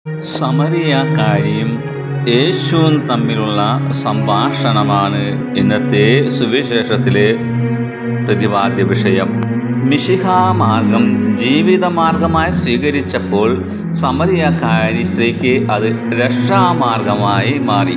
സമരിയാക്കാരിയും യേശുവും തമ്മിലുള്ള സംഭാഷണമാണ് ഇന്നത്തെ സുവിശേഷത്തിലെ പ്രതിപാദ്യ വിഷയം മിഷിഹാമാർഗം ജീവിതമാർഗമായി സ്വീകരിച്ചപ്പോൾ സമരിയാക്കാരി സ്ത്രീക്ക് അത് രക്ഷാമാർഗമായി മാറി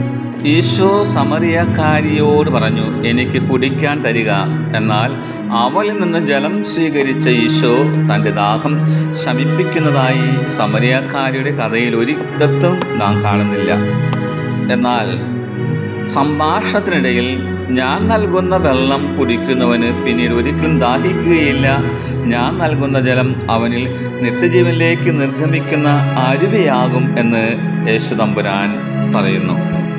ഈശോ സമറിയക്കാരിയോട് പറഞ്ഞു എനിക്ക് കുടിക്കാൻ തരിക എന്നാൽ അവളിൽ നിന്ന് ജലം സ്വീകരിച്ച ഈശോ തൻ്റെ ദാഹം ശമിപ്പിക്കുന്നതായി സമരിയക്കാരിയുടെ കഥയിൽ ഒരിക്കത്തും നാം കാണുന്നില്ല എന്നാൽ സംഭാഷണത്തിനിടയിൽ ഞാൻ നൽകുന്ന വെള്ളം കുടിക്കുന്നവന് പിന്നീട് ഒരിക്കലും ദാഹിക്കുകയില്ല ഞാൻ നൽകുന്ന ജലം അവനിൽ നിത്യജീവനിലേക്ക് നിർഗമിക്കുന്ന അരുവയാകും എന്ന് യേശു തമ്പുരാൻ പറയുന്നു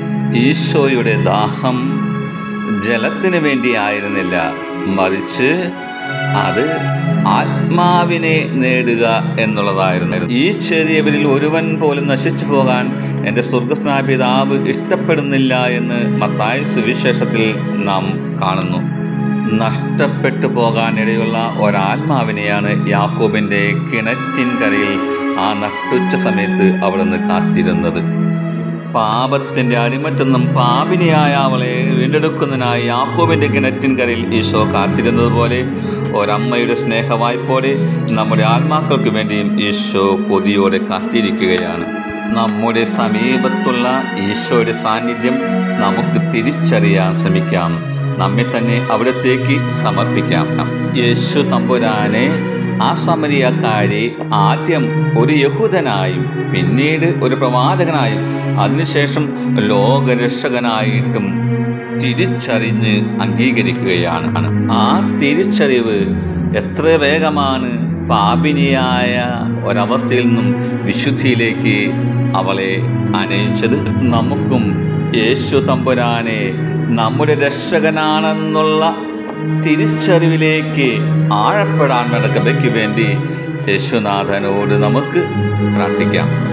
ഈശോയുടെ ദാഹം ജലത്തിന് വേണ്ടിയായിരുന്നില്ല മറിച്ച് അത് ആത്മാവിനെ നേടുക എന്നുള്ളതായിരുന്നു ഈ ചെറിയവരിൽ ഒരുവൻ പോലും നശിച്ചു പോകാൻ എൻ്റെ സ്വർഗസ്നായ പിതാവ് ഇഷ്ടപ്പെടുന്നില്ല എന്ന് മത്തായ സുവിശേഷത്തിൽ നാം കാണുന്നു നഷ്ടപ്പെട്ടു പോകാനിടയുള്ള ഒരാത്മാവിനെയാണ് യാക്കോബിൻ്റെ കിണറ്റിൻകരയിൽ ആ നട്ടുച്ച സമയത്ത് അവിടുന്ന് കാത്തിരുന്നത് പാപത്തിൻ്റെ അടിമറ്റെന്നും പാപിനിയായ അവളെ വീണ്ടെടുക്കുന്നതിനായി യാക്കോബിൻ്റെ കിണറ്റിൻകരയിൽ ഈശോ കാത്തിരുന്നത് പോലെ ഒരമ്മയുടെ സ്നേഹവായ്പോടെ നമ്മുടെ ആത്മാക്കൾക്ക് വേണ്ടിയും ഈശോ കൊതിയോടെ കാത്തിരിക്കുകയാണ് നമ്മുടെ സമീപത്തുള്ള ഈശോയുടെ സാന്നിധ്യം നമുക്ക് തിരിച്ചറിയാൻ ശ്രമിക്കാം നമ്മെ തന്നെ അവിടത്തേക്ക് സമർപ്പിക്കാം യേശു തമ്പുരാനെ ആ സമരിയക്കാരി ആദ്യം ഒരു യഹൂദനായും പിന്നീട് ഒരു പ്രവാചകനായും അതിനുശേഷം ലോകരക്ഷകനായിട്ടും തിരിച്ചറിഞ്ഞ് അംഗീകരിക്കുകയാണ് ആ തിരിച്ചറിവ് എത്ര വേഗമാണ് പാപിനിയായ ഒരവസ്ഥയിൽ നിന്നും വിശുദ്ധിയിലേക്ക് അവളെ അനയിച്ചത് നമുക്കും യേശു തമ്പുരാനെ നമ്മുടെ രക്ഷകനാണെന്നുള്ള തിരിച്ചറിവിലേക്ക് ആഴപ്പെടാൻ നടക്കവയ്ക്ക് വേണ്ടി യേശുനാഥനോട് നമുക്ക് പ്രാർത്ഥിക്കാം